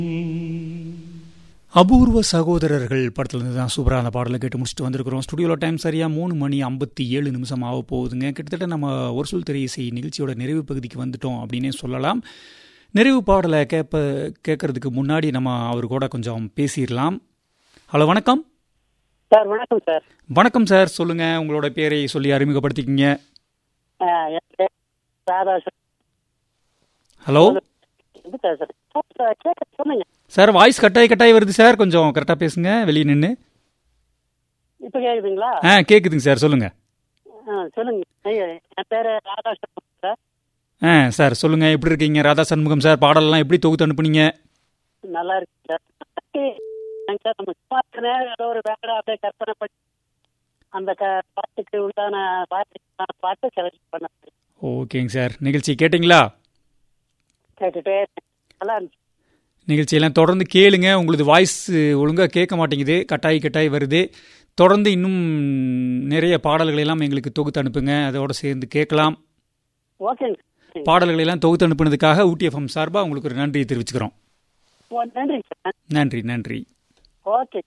அபூர்வ சகோதரர்கள் படத்துலேருந்து தான் சூப்பராக அந்த பாடலை கேட்டு முடிச்சுட்டு வந்திருக்கிறோம் ஸ்டுடியோவில் டைம் சரியாக மூணு மணி ஐம்பத்தி ஏழு நிமிஷம் ஆக போகுதுங்க கிட்டத்தட்ட நம்ம ஒரு சொல் திரை இசை நிகழ்ச்சியோட நிறைவு பகுதிக்கு வந்துட்டோம் அப்படின்னே சொல்லலாம் நிறைவு பாடலை கேட்ப கேட்கறதுக்கு முன்னாடி நம்ம அவர் கூட கொஞ்சம் பேசிடலாம் ஹலோ வணக்கம் சார் வணக்கம் சார் வணக்கம் சார் சொல்லுங்க உங்களோட பேரை சொல்லி அறிமுகப்படுத்திக்கிங்க ஆ, என் பேர் ராதா சார் ஹலோ இது சார் சார் சார், கேட்க சொல்லுங்க சார் வாய்ஸ் கட்டாய் கட்டாய் வருது சார் கொஞ்சம் கரெக்டாக பேசுங்க வெளியே நின்று இப்போ கேக்குதுங்களா ஆ கேட்குதுங்க சார் சொல்லுங்க ஆ, சொல்லுங்க ஐயா, என் பேரு ராதா சார் சார் ஆ சார் சொல்லுங்க எப்படி இருக்கீங்க ராதா சண்முகம் சார் பாடலெல்லாம் எப்படி தொகுத்து அனுப்புனீங்க நல்லா இருக்கு சார் ஏங்க சார் நம்ம சும்மா இருக்க நேரம் ஏதோ ஒரு வேலை அப்படியே கற்பனை பண்ணி அந்த க பாட்டுக்கு உண்டான பாட்டுக்கு பாட்டு செலக்ட் பண்ண ஓகேங்க சார் நிகழ்ச்சி கேட்டிங்களா கேட்டுட்டே இருக்கேன். நல்லா இருந்துச்சு நிகழ்ச்சியெல்லாம் தொடர்ந்து கேளுங்க உங்களது வாய்ஸ் ஒழுங்காக கேட்க மாட்டேங்குது கட்டாய் கட்டாய் வருது தொடர்ந்து இன்னும் நிறைய பாடல்களை எல்லாம் எங்களுக்கு தொகுத்து அனுப்புங்க அதோட சேர்ந்து கேட்கலாம் ஓகேங்க சார். பாடல்களை எல்லாம் தொகுத்து அனுப்புனதுக்காக ஊட்டிஎஃப்எம் சார்பாக உங்களுக்கு ஒரு நன்றியை தெரிவிச்சுக்கிறோம் ஓ, நன்றிங்க சார் நன்றி நன்றி ஓகே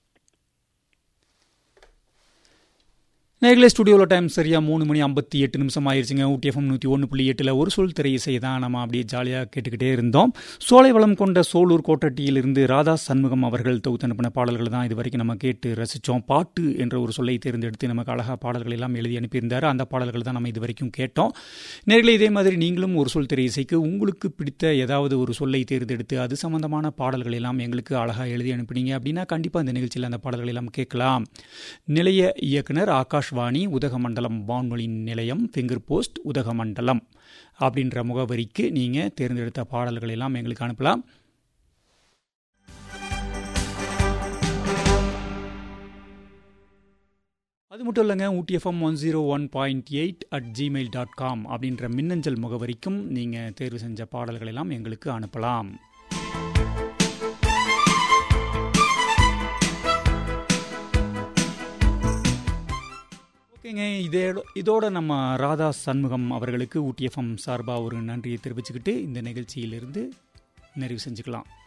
நேர்களே ஸ்டுடியோவில் டைம் சரியாக மூணு மணி ஐம்பத்தி எட்டு நிமிஷம் ஆயிருச்சுங்க ஊட்டி எஃப்எம் நூற்றி ஒன்று புள்ளி எட்டில் ஒரு சொல் திரை இசை தான் நம்ம அப்படியே ஜாலியாக கேட்டுக்கிட்டே இருந்தோம் சோலை வளம் கொண்ட சோலூர் கோட்டட்டியிலிருந்து ராதா சண்முகம் அவர்கள் தொகுத்து அனுப்பின பாடல்கள் தான் இது வரைக்கும் நம்ம கேட்டு ரசித்தோம் பாட்டு என்ற ஒரு சொல்லை தேர்ந்தெடுத்து நமக்கு அழகாக பாடல்கள் எல்லாம் எழுதி அனுப்பியிருந்தார் அந்த பாடல்கள் தான் நம்ம இது வரைக்கும் கேட்டோம் நேர்களே இதே மாதிரி நீங்களும் ஒரு சொல் திரை இசைக்கு உங்களுக்கு பிடித்த ஏதாவது ஒரு சொல்லை தேர்ந்தெடுத்து அது சம்பந்தமான பாடல்கள் எல்லாம் எங்களுக்கு அழகாக எழுதி அனுப்பினீங்க அப்படின்னா கண்டிப்பாக இந்த நிகழ்ச்சியில் அந்த பாடல்கள் எல்லாம் கேட்கலாம் நிலைய இயக்குனர் ஆகாஷ்வாணி உதகமண்டலம் வானொலி நிலையம் ஃபிங்கர் போஸ்ட் உதகமண்டலம் அப்படின்ற முகவரிக்கு நீங்கள் தேர்ந்தெடுத்த பாடல்கள் எல்லாம் எங்களுக்கு அனுப்பலாம் அது மட்டும் இல்லைங்க Ooty FM one zero one point eight at Gmail dot com அப்படின்ற மின்னஞ்சல் முகவரிக்கும் நீங்கள் தேர்வு செஞ்ச பாடல்கள் எல்லாம் எங்களுக்கு அனுப்பலாம் ஓகேங்க இதே இதோட நம்ம ராதா சண்முகம் அவர்களுக்கு ஊட்டி எஃப்எம் சார்பாக ஒரு நன்றியை தெரிவிச்சுக்கிட்டு இந்த நிகழ்ச்சியிலிருந்து நிறைவு செஞ்சுக்கலாம்